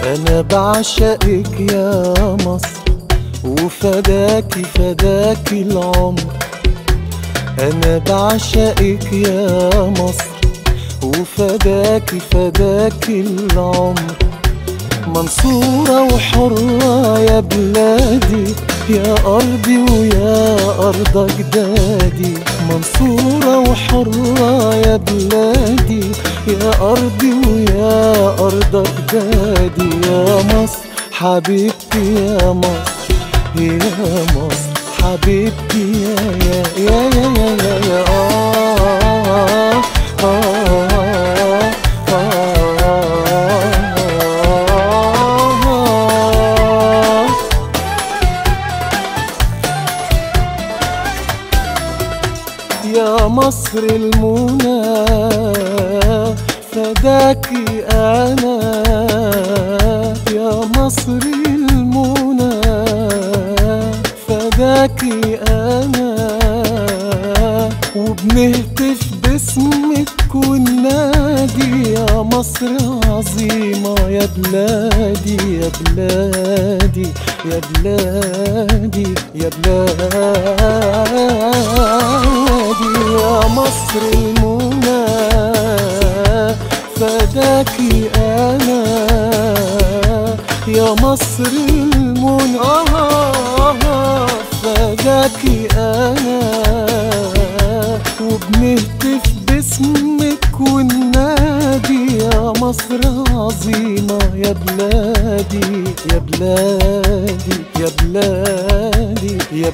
أنا بعشقك يا مصر وفداكي فداكي العمر أنا بعشقك يا مصر وفداكي فداكي العمر منصورة وحرة يا بلادي يا أرضي ويا أرض أجدادي منصورة وحرة يا بلادي يا أرضي ويا أرض أجدادي يا مصر حبيبتي يا مصر يا مصر حبيبتي يا يا يا يا يا يا, يا آه آه آه يا مصر المنى فداكي انا يا مصر المنى فداكي انا وبنهتف باسمك وننادي يا مصر عظيمة يا بلادي يا بلادي يا بلادي يا بلادي يا مصر المنى فداكي انا يا مصر المنى فداكي انا وبنهتف باسمك وننادي يا مصر عظيمة يا بلادي يا بلادي يا بلادي يا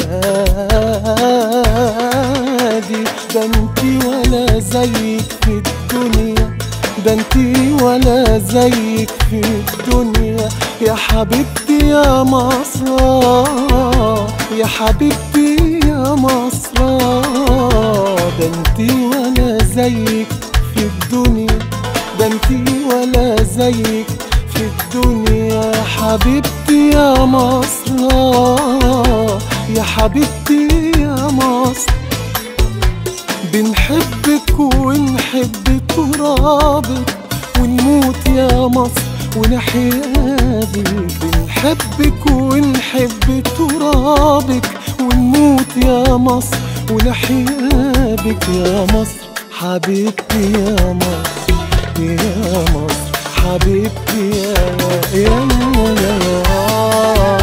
بلادي ده انتي ولا زيك في الدنيا ده انتي ولا زيك في الدنيا يا حبيبتي يا مصر يا حبيبتي يا مصر ده انتي ولا زيك في الدنيا ده انتي ولا زيك في الدنيا يا حبيبتي يا مصر يا حبيبتي يا مصر بنحبك ونحب ترابك ونموت يا مصر ونحيا بيك بنحبك ونحب ترابك ونموت يا مصر ونحيا بك يا مصر حبيبتي يا مصر يا مصر حبيبتي يا يا يا, يا, يا, يا